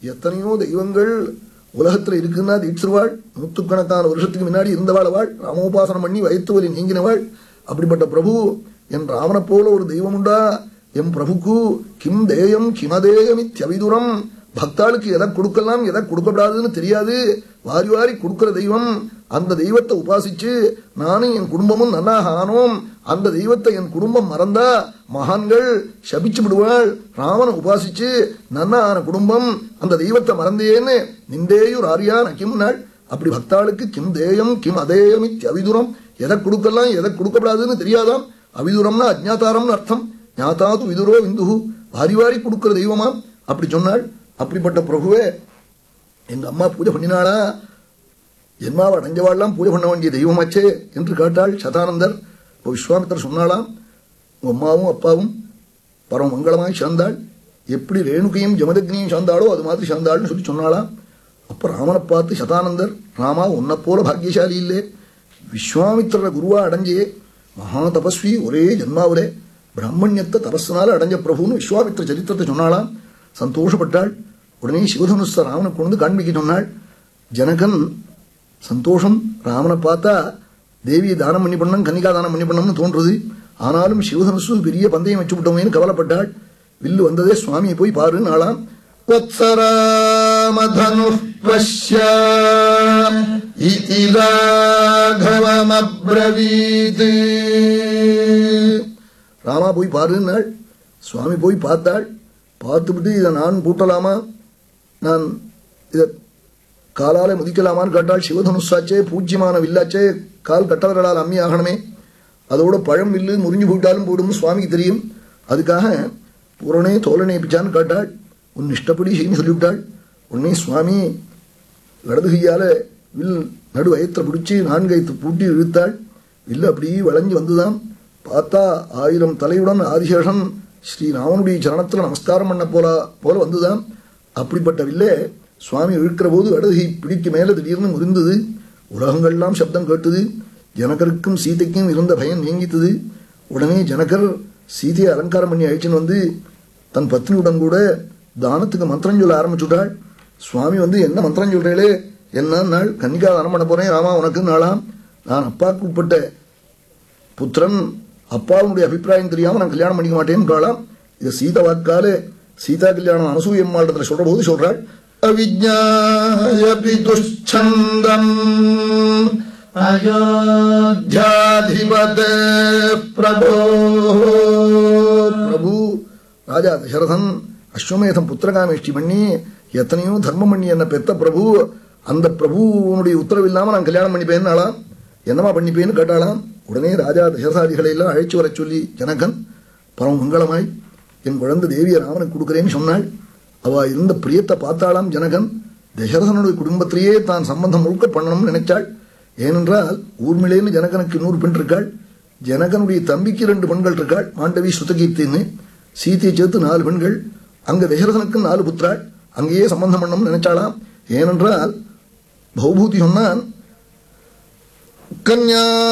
எத்தனையோ தெய்வங்கள் உலகத்துல இருக்குன்னா தீட்சிருவாள் நூற்றுக்கணக்கான வருஷத்துக்கு முன்னாடி இருந்தவாளவாள் ராமோபாசனம் பண்ணி வயிற்று வலி நீங்கினவாள் அப்படிப்பட்ட பிரபு என் ராமனை போல ஒரு தெய்வம் உண்டா எம் பிரபுக்கு கிம் தேயம் கிமதேயமித்யவிதுரம் பக்தாளுக்கு எதை கொடுக்கலாம் எதை கொடுக்கப்படாதுன்னு தெரியாது வாரி வாரி கொடுக்கிற தெய்வம் அந்த தெய்வத்தை உபாசிச்சு நானும் என் குடும்பமும் நன்னாக ஆனோம் அந்த தெய்வத்தை என் குடும்பம் மறந்தா மகான்கள் சபிச்சு விடுவாள் ராமனை உபாசிச்சு நன்னா ஆன குடும்பம் அந்த தெய்வத்தை மறந்தேன்னு நிந்தேயுர் ஆரியான் அகிம் நாள் அப்படி பக்தாளுக்கு கிம் தேயம் கிம் அதேயம் அவிதுரம் எதை கொடுக்கலாம் எதை கொடுக்கப்படாதுன்னு தெரியாதாம் அவிதுரம்னா அஜ்ஞாதாரம்னு அர்த்தம் ஞாதாது விதுரோ விந்துகு வாரி வாரி கொடுக்கிற தெய்வமாம் அப்படி சொன்னாள் அப்படிப்பட்ட பிரபுவே எங்க அம்மா பூஜை பண்ணினாளா ஜென்மாவை அடைஞ்சவாள்லாம் பூஜை பண்ண வேண்டிய தெய்வமாச்சே என்று கேட்டாள் சதானந்தர் இப்போ விஸ்வாமித்தர் சொன்னாளாம் உங்க அம்மாவும் அப்பாவும் பரம மங்களமாய் சேர்ந்தாள் எப்படி ரேணுகையும் ஜமதக்னியும் சேர்ந்தாளோ அது மாதிரி சேர்ந்தாள்னு சொல்லி சொன்னாளாம் அப்போ ராமனை பார்த்து சதானந்தர் ராமா உன்னை போல பாக்கியசாலி இல்லை விஸ்வாமித்திர குருவா அடைஞ்சே மகா தபஸ்வி ஒரே ஜென்மாவிலே பிராமணியத்தை தபஸ்னால அடைஞ்ச பிரபுன்னு விஸ்வாமித்திர சரித்திரத்தை சொன்னாளாம் சந்தோஷப்பட்டாள் உடனே சிவதனுஷ ராமனை கொண்டு காண்பிக்க சொன்னாள் ஜனகன் சந்தோஷம் ராமனை பார்த்தா தேவியை தானம் பண்ணி பண்ணணும் கன்னிகா தானம் பண்ணி பண்ணணும்னு தோன்றுது ஆனாலும் சிவதனுசு பெரிய பந்தயம் வச்சு விட்டோமேன்னு கவலைப்பட்டாள் வில்லு வந்ததே சுவாமியை போய் பாருன்னு ஆளாம் वत्सरामधनुः पश्य इति राघवमब्रवीत् ராமா போய் பாருன்னாள் சுவாமி போய் பார்த்தாள் பார்த்துவிட்டு இதை நான் பூட்டலாமா நான் இதை காலால முதிக்கலாமான்னு கேட்டாள் சிவதனுஷாச்சே பூஜ்யமான வில்லாச்சே கால் கட்டவர்களால் அம்மி ஆகணுமே அதோட பழம் வில்லு முறிஞ்சு போயிட்டாலும் போடும் சுவாமிக்கு தெரியும் அதுக்காக பூரணே தோலனே பிச்சான்னு கேட்டாள் உன் இஷ்டப்படி செய்யு சொல்லிவிட்டாள் உடனே சுவாமி இடது கையால வில் நடு வயத்தில் பிடிச்சி நான்கு ஐத்து பூட்டி இழுத்தாள் வில்லு அப்படியே வளைஞ்சு வந்துதான் பார்த்தா ஆயிரம் தலையுடன் ஆதிசேஷன் ஸ்ரீ ராமனுடைய சரணத்தில் நமஸ்காரம் பண்ண போல போல வந்துதான் அப்படிப்பட்ட வில்லே சுவாமி இழுக்கிற போது இடதுகை பிடிக்கு மேலே திடீர்னு முறிந்தது உலகங்கள்லாம் சப்தம் கேட்டது ஜனகருக்கும் சீதைக்கும் இருந்த பயம் நீங்கித்தது உடனே ஜனகர் சீதையை அலங்காரம் பண்ணி அழிச்சுன்னு வந்து தன் பத்னியுடன் கூட தானத்துக்கு மந்திரம் சொல்ல ஆரம்பிச்சுட்டாள் சுவாமி வந்து என்ன மந்திரம் சொல்றேளே என்ன நாள் கன்னிகா தானம் பண்ண போறேன் ராமா உனக்கு நாளாம் நான் அப்பாவுக்கு உட்பட்ட புத்திரன் அப்பாவுடைய அபிப்பிராயம் தெரியாம நான் கல்யாணம் பண்ணிக்க மாட்டேன்னு காலாம் இது சீத வாக்காலே சீதா கல்யாணம் அனசூயம்மாளிடத்துல சொல்ற போது சொல்றாள் अविज्ञायपि दुश्छन्दम् अयोध्याधिपते प्रभो பிரபு ராஜா தசரதன் அஸ்வமேதம் புத்திரகாமேஷ்டி பண்ணி எத்தனையோ தர்மம் பண்ணி என்ன பெத்த பிரபு அந்த பிரபுவனுடைய உத்தரவு இல்லாம நான் கல்யாணம் பண்ணிப்பேன்னாலாம் என்னமா பண்ணிப்பேன்னு கேட்டாளாம் உடனே ராஜா தசரதாதிகளை எல்லாம் அழைச்சு வர சொல்லி ஜனகன் பரம மங்களமாய் என் குழந்தை தேவியை ராமனுக்கு கொடுக்குறேன்னு சொன்னாள் அவ இருந்த பிரியத்தை பார்த்தாளாம் ஜனகன் தசரதனுடைய குடும்பத்திலேயே தான் சம்பந்தம் முழுக்க பண்ணணும்னு நினைச்சாள் ஏனென்றால் ஊர்மிளேன்னு ஜனகனுக்கு இன்னொரு பெண் இருக்காள் ஜனகனுடைய தம்பிக்கு ரெண்டு பெண்கள் இருக்காள் மாண்டவி சுத்தகீர்த்தின்னு சீதையை சேர்த்து நாலு பெண்கள் அங்க தசரதனுக்கு நாலு புத்திராள் அங்கேயே சம்பந்தம் பண்ணணும்னு நினைச்சாளாம் ஏனென்றால் பௌபூதி சொன்னான் कन्या